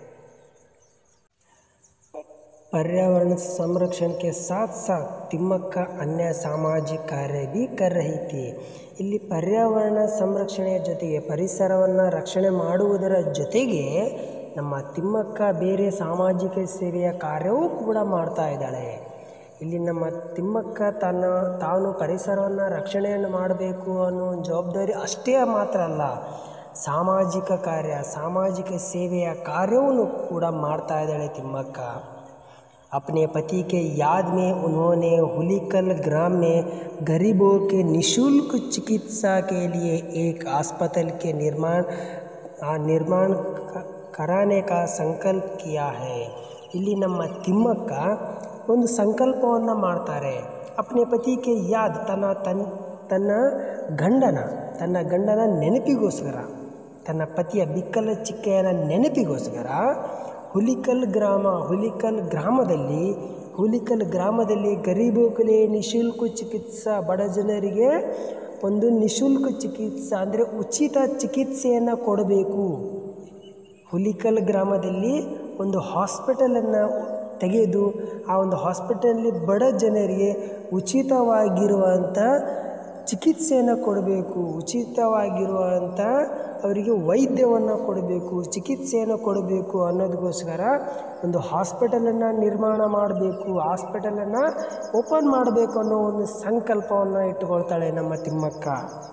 S1: पर्यावरण संरक्षण के साथ साथ ತಿಮ್ಮಕ್ಕ अन्य सामाजिक कार्य भी कर रही थी ಇಲ್ಲಿ ಪರ್ಯಾವರಣ ಸಂರಕ್ಷಣೆಯ ಜೊತೆಗೆ ಪರಿಸರವನ್ನು ರಕ್ಷಣೆ ಮಾಡುವುದರ ಜೊತೆಗೆ ನಮ್ಮ ತಿಮ್ಮಕ್ಕ ಬೇರೆ ಸಾಮಾಜಿಕ ಸೇವೆಯ ಕಾರ್ಯವೂ ಕೂಡ ಮಾಡ್ತಾ ಇದ್ದಾಳೆ ಇಲ್ಲಿ ನಮ್ಮ ತಿಮ್ಮಕ್ಕ ತನ್ನ ತಾನು ಪರಿಸರವನ್ನು ರಕ್ಷಣೆಯನ್ನು ಮಾಡಬೇಕು ಅನ್ನೋ ಒಂದು ಜವಾಬ್ದಾರಿ ಅಷ್ಟೇ ಮಾತ್ರ ಅಲ್ಲ ಸಾಮಾಜಿಕ ಕಾರ್ಯ ಸಾಮಾಜಿಕ ಸೇವೆಯ ಕಾರ್ಯವನ್ನು ಕೂಡ ಮಾಡ್ತಾ ಇದ್ದಾಳೆ ತಿಮ್ಮಕ್ಕ अपने पति के याद में उन्होंने हुलीकल ग्राम में गरीबों के निशुल्क चिकित्सा के लिए एक अस्पताल के निर्माण आ, निर्माण क- कराने का संकल्प किया है ಇಲ್ಲಿ ನಮ್ಮ ತಿಮ್ಮಕ್ಕ ಒಂದು ಸಂಕಲ್ಪವನ್ನು ಮಾಡ್ತಾರೆ ಅಪ್ನೆ ಪತಿಗೆ ಯಾದ್ ತನ್ನ ತನ್ ತನ್ನ ಗಂಡನ ತನ್ನ ಗಂಡನ ನೆನಪಿಗೋಸ್ಕರ ತನ್ನ ಪತಿಯ ಬಿಕ್ಕಲ ಚಿಕ್ಕೆಯನ ನೆನಪಿಗೋಸ್ಕರ ಹುಲಿಕಲ್ ಗ್ರಾಮ ಹುಲಿಕಲ್ ಗ್ರಾಮದಲ್ಲಿ ಹುಲಿಕಲ್ ಗ್ರಾಮದಲ್ಲಿ ಗರೀಬೋಕಲೆ ನಿಶುಲ್ಕ ಚಿಕಿತ್ಸಾ ಬಡ ಜನರಿಗೆ ಒಂದು ನಿಶುಲ್ಕ ಚಿಕಿತ್ಸಾ ಅಂದರೆ ಉಚಿತ ಚಿಕಿತ್ಸೆಯನ್ನು ಕೊಡಬೇಕು ಹುಲಿಕಲ್ ಗ್ರಾಮದಲ್ಲಿ ಒಂದು ಹಾಸ್ಪಿಟಲನ್ನು ತೆಗೆದು ಆ ಒಂದು ಹಾಸ್ಪಿಟಲಲ್ಲಿ ಬಡ ಜನರಿಗೆ ಉಚಿತವಾಗಿರುವಂಥ ಚಿಕಿತ್ಸೆಯನ್ನು ಕೊಡಬೇಕು ಉಚಿತವಾಗಿರುವಂಥ ಅವರಿಗೆ ವೈದ್ಯವನ್ನು ಕೊಡಬೇಕು ಚಿಕಿತ್ಸೆಯನ್ನು ಕೊಡಬೇಕು ಅನ್ನೋದಕ್ಕೋಸ್ಕರ ಒಂದು ಹಾಸ್ಪಿಟಲನ್ನು ನಿರ್ಮಾಣ ಮಾಡಬೇಕು ಹಾಸ್ಪಿಟಲನ್ನು ಓಪನ್ ಮಾಡಬೇಕು ಅನ್ನೋ ಒಂದು ಸಂಕಲ್ಪವನ್ನು ಇಟ್ಟುಕೊಳ್ತಾಳೆ ನಮ್ಮ ತಿಮ್ಮಕ್ಕ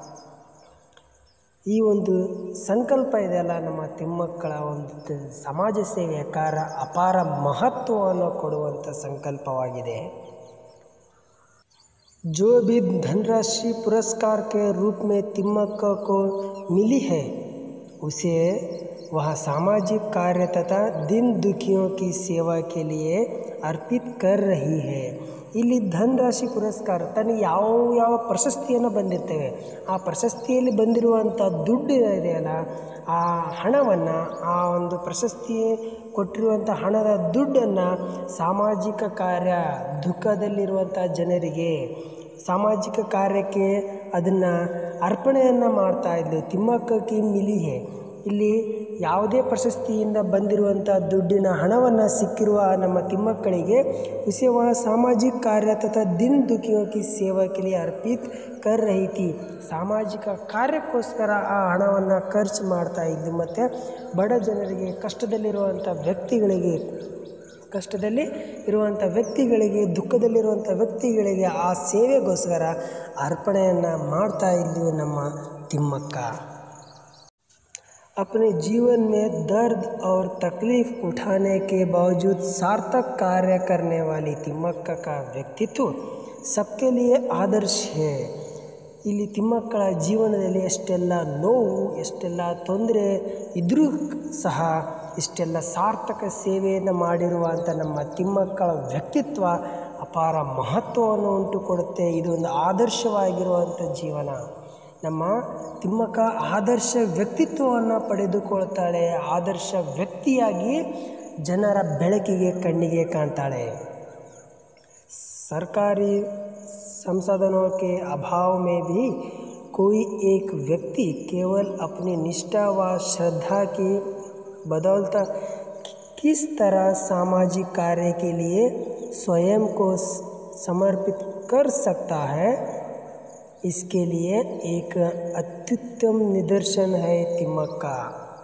S1: ಈ ಒಂದು ಸಂಕಲ್ಪ ಇದೆಯಲ್ಲ ನಮ್ಮ ತಿಮ್ಮಕ್ಕಳ ಒಂದು ಸಮಾಜ ಸೇವೆಯ ಕಾರ್ಯ ಅಪಾರ ಮಹತ್ವವನ್ನು ಕೊಡುವಂಥ ಸಂಕಲ್ಪವಾಗಿದೆ जो भी धनराशि पुरस्कार के रूप में तिम्मक को मिली है उसे वह सामाजिक कार्य तथा दिन दुखियों की सेवा के लिए अर्पित कर रही है ಇಲ್ಲಿ ಧನರಾಶಿ ಪುರಸ್ಕಾರ ತನಗೆ ಯಾವ ಯಾವ ಪ್ರಶಸ್ತಿಯನ್ನು ಬಂದಿರ್ತೇವೆ ಆ ಪ್ರಶಸ್ತಿಯಲ್ಲಿ ಬಂದಿರುವಂಥ ದುಡ್ಡು ಇದೆಯಲ್ಲ ಆ ಹಣವನ್ನು ಆ ಒಂದು ಪ್ರಶಸ್ತಿ ಕೊಟ್ಟಿರುವಂಥ ಹಣದ ದುಡ್ಡನ್ನು ಸಾಮಾಜಿಕ ಕಾರ್ಯ ದುಃಖದಲ್ಲಿರುವಂಥ ಜನರಿಗೆ ಸಾಮಾಜಿಕ ಕಾರ್ಯಕ್ಕೆ ಅದನ್ನು ಅರ್ಪಣೆಯನ್ನು ಮಾಡ್ತಾ ಇದ್ಲು ತಿಮ್ಮಕ್ಕ ಕಿ ಮಿಲಿ ಹೇ ಇಲ್ಲಿ ಯಾವುದೇ ಪ್ರಶಸ್ತಿಯಿಂದ ಬಂದಿರುವಂಥ ದುಡ್ಡಿನ ಹಣವನ್ನು ಸಿಕ್ಕಿರುವ ನಮ್ಮ ತಿಮ್ಮಕ್ಕಳಿಗೆ उसे वह सामाजिक कार्य तथा दिन दुखियों की सेवा के लिए अर्पित कर रही थी ಸಾಮಾಜಿಕ ಕಾರ್ಯಕ್ಕೋಸ್ಕರ ಆ ಹಣವನ್ನು ಖರ್ಚು ಮಾಡ್ತಾ ಇದ್ದು ಮತ್ತು ಬಡ ಜನರಿಗೆ ಕಷ್ಟದಲ್ಲಿರುವಂಥ ವ್ಯಕ್ತಿಗಳಿಗೆ ಕಷ್ಟದಲ್ಲಿ ಇರುವಂಥ ವ್ಯಕ್ತಿಗಳಿಗೆ ದುಃಖದಲ್ಲಿರುವಂಥ ವ್ಯಕ್ತಿಗಳಿಗೆ ಆ ಸೇವೆಗೋಸ್ಕರ ಅರ್ಪಣೆಯನ್ನು ಮಾಡ್ತಾ ಇದ್ಲು ನಮ್ಮ ತಿಮ್ಮಕ್ಕ अपने जीवन में दर्द और तकलीफ उठाने के बावजूद सार्थक कार्य करने वाली तिಮ್ಮಕ್ಕ का ವ್ಯಕ್ತಿತ್ವ सबके लिए आदर्श है ಇಲ್ಲಿ ತಿಮ್ಮಕ್ಕಳ ಜೀವನದಲ್ಲಿ ಎಷ್ಟೆಲ್ಲ ನೋವು ಎಷ್ಟೆಲ್ಲ ತೊಂದರೆ ಇದ್ದರೂ ಸಹ ಇಷ್ಟೆಲ್ಲ ಸಾರ್ಥಕ ಸೇವೆಯನ್ನು ಮಾಡಿರುವಂಥ ನಮ್ಮ ತಿಮ್ಮಕ್ಕಳ ವ್ಯಕ್ತಿತ್ವ ಅಪಾರ ಮಹತ್ವವನ್ನು ಉಂಟು ಕೊಡುತ್ತೆ ಇದು ಒಂದು ಆದರ್ಶವಾಗಿರುವಂಥ ಜೀವನ ನಮ್ಮ ತಿಮ್ಮಕ್ಕ ಆದರ್ಶ ವ್ಯಕ್ತಿತ್ವವನ್ನು ಪಡೆದುಕೊಳ್ತಾಳೆ ಆದರ್ಶ ವ್ಯಕ್ತಿಯಾಗಿ ಜನರ ಬೆಳಕಿಗೆ ಕಣ್ಣಿಗೆ ಕಾಣ್ತಾಳೆ सरकारी संसाधनों के अभाव में भी कोई एक व्यक्ति केवल अपनी निष्ठा व श्रद्धा की बदौलत किस तरह सामाजिक कार्य के लिए स्वयं को समर्पित कर सकता है इसके लिए एक अत्युत्तम निदर्शन है तिमक्का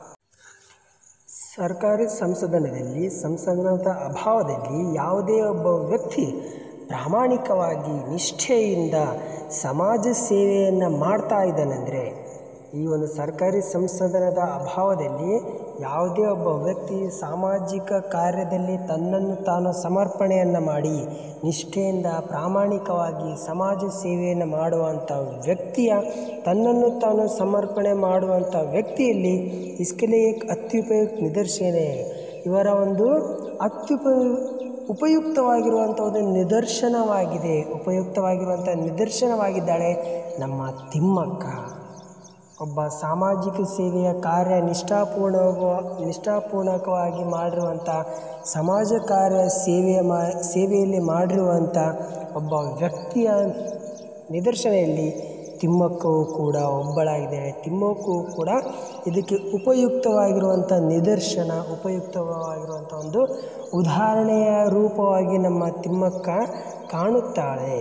S1: ಸರ್ಕಾರಿ ಸಂಸದನದಲ್ಲಿ ಸಂಸದನದ ಅಭಾವದಲ್ಲಿ ಯಾವುದೇ ಒಬ್ಬ ವ್ಯಕ್ತಿ ಪ್ರಾಮಾಣಿಕವಾಗಿ ನಿಷ್ಠೆಯಿಂದ ಸಮಾಜ ಸೇವೆಯನ್ನು ಮಾಡ್ತಾ ಇದ್ದಾನೆಂದರೆ ಈ ಒಂದು ಸರ್ಕಾರಿ ಸಂಸದನದ ಅಭಾವದಲ್ಲಿ ಯಾವುದೇ ಒಬ್ಬ ವ್ಯಕ್ತಿ ಸಾಮಾಜಿಕ ಕಾರ್ಯದಲ್ಲಿ ತನ್ನನ್ನು ತಾನು ಸಮರ್ಪಣೆಯನ್ನು ಮಾಡಿ ನಿಷ್ಠೆಯಿಂದ ಪ್ರಾಮಾಣಿಕವಾಗಿ ಸಮಾಜ ಸೇವೆಯನ್ನು ಮಾಡುವಂಥ ವ್ಯಕ್ತಿಯ ತನ್ನನ್ನು ತಾನು ಸಮರ್ಪಣೆ ಮಾಡುವಂಥ ವ್ಯಕ್ತಿಯಲ್ಲಿ ಇಸ್ಕೆಲೆ ಏಕ್ ಅತ್ಯುಪಯುಕ್ತ ನಿದರ್ಶನ ಇವರ ಒಂದು ಅತ್ಯುಪ ಉಪಯುಕ್ತವಾಗಿರುವಂಥ ಒಂದು ನಿದರ್ಶನವಾಗಿದೆ ಉಪಯುಕ್ತವಾಗಿರುವಂಥ ನಿದರ್ಶನವಾಗಿದ್ದಾಳೆ ನಮ್ಮ ತಿಮ್ಮಕ್ಕ ಒಬ್ಬ ಸಾಮಾಜಿಕ ಸೇವೆಯ ಕಾರ್ಯ ನಿಷ್ಠಾಪೂರ್ಣ ನಿಷ್ಠಾಪೂರ್ಣಕವಾಗಿ ಮಾಡಿರುವಂಥ ಸಮಾಜ ಕಾರ್ಯ ಸೇವೆಯ ಮಾ ಸೇವೆಯಲ್ಲಿ ಮಾಡಿರುವಂಥ ಒಬ್ಬ ವ್ಯಕ್ತಿಯ ನಿದರ್ಶನೆಯಲ್ಲಿ ತಿಮ್ಮಕ್ಕವು ಕೂಡ ಒಬ್ಬಳಾಗಿದ್ದಾಳೆ ತಿಮ್ಮಕ್ಕೂ ಕೂಡ ಇದಕ್ಕೆ ಉಪಯುಕ್ತವಾಗಿರುವಂಥ ನಿದರ್ಶನ ಉಪಯುಕ್ತವಾಗಿರುವಂಥ ಒಂದು ಉದಾಹರಣೆಯ ರೂಪವಾಗಿ ನಮ್ಮ ತಿಮ್ಮಕ್ಕ ಕಾಣುತ್ತಾಳೆ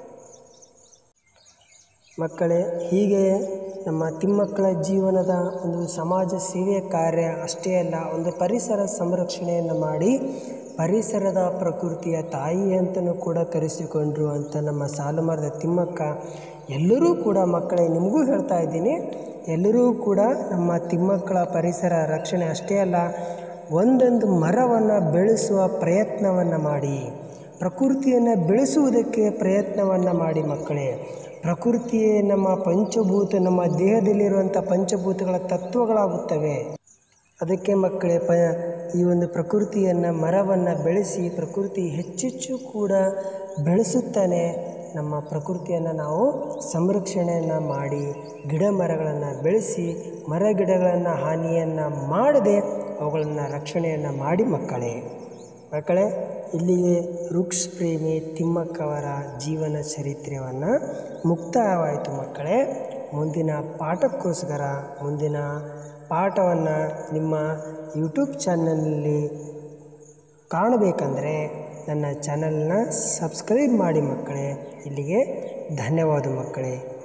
S1: ಮಕ್ಕಳೇ ಹೀಗೆ ನಮ್ಮ ತಿಮ್ಮಕ್ಕಳ ಜೀವನದ ಒಂದು ಸಮಾಜ ಸೇವೆಯ ಕಾರ್ಯ ಅಷ್ಟೇ ಅಲ್ಲ ಒಂದು ಪರಿಸರ ಸಂರಕ್ಷಣೆಯನ್ನು ಮಾಡಿ ಪರಿಸರದ ಪ್ರಕೃತಿಯ ತಾಯಿ ಅಂತಲೂ ಕೂಡ ಕರೆಸಿಕೊಂಡ್ರು ಅಂತ ನಮ್ಮ ಸಾಲುಮರದ ತಿಮ್ಮಕ್ಕ ಎಲ್ಲರೂ ಕೂಡ ಮಕ್ಕಳೇ ನಿಮಗೂ ಹೇಳ್ತಾ ಇದ್ದೀನಿ ಎಲ್ಲರೂ ಕೂಡ ನಮ್ಮ ತಿಮ್ಮಕ್ಕಳ ಪರಿಸರ ರಕ್ಷಣೆ ಅಷ್ಟೇ ಅಲ್ಲ ಒಂದೊಂದು ಮರವನ್ನು ಬೆಳೆಸುವ ಪ್ರಯತ್ನವನ್ನು ಮಾಡಿ ಪ್ರಕೃತಿಯನ್ನು ಬೆಳೆಸುವುದಕ್ಕೆ ಪ್ರಯತ್ನವನ್ನು ಮಾಡಿ ಮಕ್ಕಳೇ ಪ್ರಕೃತಿಯೇ ನಮ್ಮ ಪಂಚಭೂತ ನಮ್ಮ ದೇಹದಲ್ಲಿರುವಂಥ ಪಂಚಭೂತಗಳ ತತ್ವಗಳಾಗುತ್ತವೆ ಅದಕ್ಕೆ ಮಕ್ಕಳೇ ಪ ಈ ಒಂದು ಪ್ರಕೃತಿಯನ್ನು ಮರವನ್ನು ಬೆಳೆಸಿ ಪ್ರಕೃತಿ ಹೆಚ್ಚೆಚ್ಚು ಕೂಡ ಬೆಳೆಸುತ್ತಾನೆ ನಮ್ಮ ಪ್ರಕೃತಿಯನ್ನು ನಾವು ಸಂರಕ್ಷಣೆಯನ್ನು ಮಾಡಿ ಗಿಡ ಮರಗಳನ್ನು ಬೆಳೆಸಿ ಮರ ಗಿಡಗಳನ್ನು ಹಾನಿಯನ್ನು ಮಾಡದೆ ಅವುಗಳನ್ನು ರಕ್ಷಣೆಯನ್ನು ಮಾಡಿ ಮಕ್ಕಳೇ ಮಕ್ಕಳೇ ಇಲ್ಲಿಗೆ ವೃಕ್ಷ ಪ್ರೇಮಿ ತಿಮ್ಮಕ್ಕವರ ಜೀವನ ಚರಿತ್ರೆಯನ್ನು ಮುಕ್ತಾಯವಾಯಿತು ಮಕ್ಕಳೇ ಮುಂದಿನ ಪಾಠಕ್ಕೋಸ್ಕರ ಮುಂದಿನ ಪಾಠವನ್ನು ನಿಮ್ಮ ಯೂಟ್ಯೂಬ್ ಚಾನಲ್ನಲ್ಲಿ ಕಾಣಬೇಕಂದ್ರೆ ನನ್ನ ಚಾನಲ್ನ ಸಬ್ಸ್ಕ್ರೈಬ್ ಮಾಡಿ ಮಕ್ಕಳೇ ಇಲ್ಲಿಗೆ ಧನ್ಯವಾದ ಮಕ್ಕಳೇ